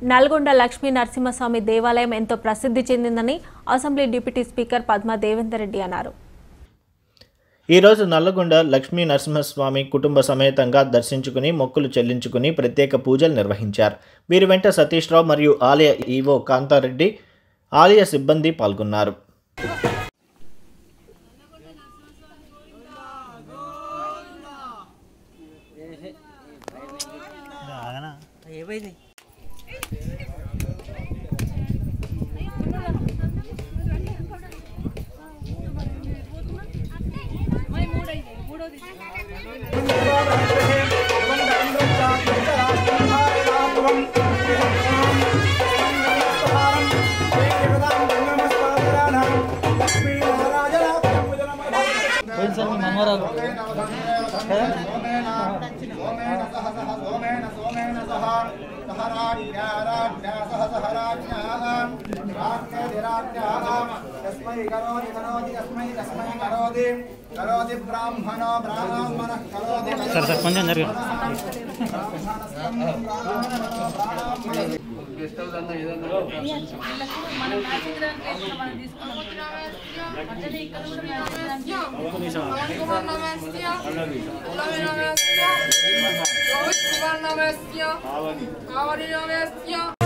నల్గొండ లక్ష్మీ నరసింహస్వామి దేవాలయం ఎంతో ప్రసిద్ధి చెందిందని assembly deputy speaker Padma Devender Reddy అన్నారు ఈరోజు నల్లగొండ లక్ష్మీ నరసింహస్వామి కుటుంబ సమేతంగా దర్శించుకుని మొక్కులు చెల్లించుకుని ప్రత్యేక పూజలు నిర్వహించారు వీరి వెంట సతీష్ రావు మరియు ఆలయ ఈవో కాంతారెడ్డి ఆలయ సిబ్బంది పాల్గొన్నారు కరోతి బ్రాహ్మణో బ్రాహ్మణ కరోతి సార్ సార్ కొంచెం జరిగి Rohit Kumar Namaste. How are you, Namaste?